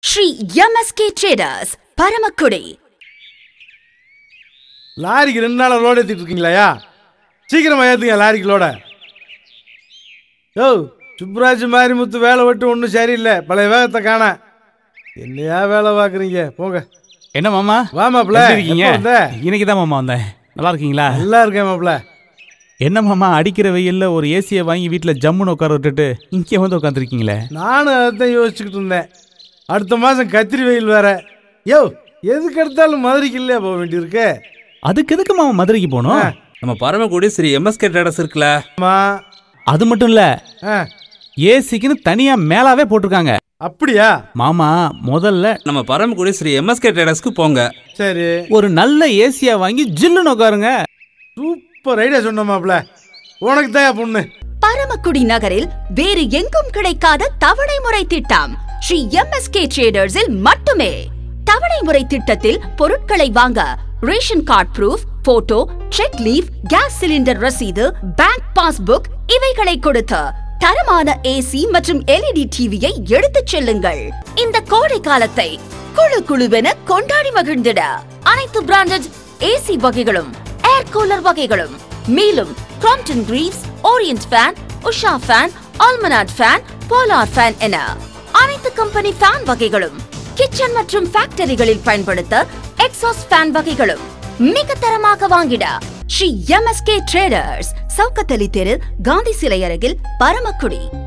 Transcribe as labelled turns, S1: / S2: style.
S1: Sri MSK traders Paramakudi
S2: லாரிக்கு ரெண்டு நாளாக லோடு ஏற்றிட்டு இருக்கீங்களாயா சீக்கிரமா ஏற்றுங்க லாரிக்கு லோட யோ சுப்ராஜ் மாரிமுத்து வேலை விட்டு ஒன்றும் சரியில்லை பழைய வேகத்தை காண என்னையா வேலை பார்க்குறீங்க போங்க
S3: என்ன மாமா
S2: வா மாப்ள
S3: எப்படி இருக்கீங்க
S2: எப்போ வந்த?
S3: இன்னைக்கு தான் மாமா வந்தேன் நல்லா இருக்கீங்களா
S2: நல்லா இருக்கேன் மாப்ள
S3: என்ன மாமா அடிக்கிற வெயில்ல ஒரு ஏசியை வாங்கி வீட்டில் ஜம்முன்னு உட்கார விட்டுட்டு இங்கே வந்து உட்காந்துருக்கீங்களே
S2: நானும் அதைத்தான் யோசிச்சுக்கிட்டு இருந்தேன் அடுத்த மாதம் கத்திரி வெயில் வேற யோ எதுக்கு எடுத்தாலும் மதுரைக்கு இல்லையா போக வேண்டியிருக்கு
S3: அதுக்கு எதுக்கு மாமா மதுரைக்கு போகணும்
S4: நம்ம பரமக்குடி ஸ்ரீ எம்எஸ்கே ட்ரேடர்ஸ் இருக்குல்ல
S2: ஆமா
S3: அது மட்டும் இல்ல
S2: ஆ
S3: ஏசிக்குன்னு தனியா மேலாவே போட்டிருக்காங்க
S2: அப்படியா
S3: மாமா முதல்ல
S4: நம்ம பரமக்குடி ஸ்ரீ எம்எஸ்கே ட்ரேடர்ஸ்க்கு போங்க
S2: சரி
S3: ஒரு நல்ல ஏசியா வாங்கி ஜில்லுன்னு உட்காருங்க
S2: சூப்பர் ஐடியா சொன்ன மாப்ள உனக்கு தான் பொண்ணு
S1: பரமக்குடி நகரில் வேறு எங்கும் கிடைக்காத தவணை முறை திட்டம் ஸ்ரீ எம்எஸ்கே ட்ரேடர்ஸில் மட்டுமே தவணை முறை திட்டத்தில் பொருட்களை வாங்க ration card proof photo cheque leaf gas cylinder ரசீது பேங்க் பாஸ்புக் இவைகளை கொடுத்து தரமான ஏசி மற்றும் எல்இடி டிவியை எடுத்துச் செல்லுங்கள் இந்த கோடை காலத்தை குழு குழுவென கொண்டாடி மகிழ்ந்திட அனைத்து பிராண்டட் ஏசி வகைகளும் ஏர் கூலர் வகைகளும் மேலும் Crompton Greaves Orient fan Usha fan Almonard fan Polar fan என அனைத்து கம்பெனி ஃபேன் வகைகளும் கிச்சன் மற்றும் ஃபேக்டரிகளில் பயன்படுத்த எக்ஸாஸ்ட் ஃபேன் வகைகளும் மிக தரமாக வாங்கிட ஸ்ரீ எம்எஸ்கே ட்ரேடர்ஸ் சவுக்கத்தலி தெரு காந்தி சிலை அருகில் பரமக்குடி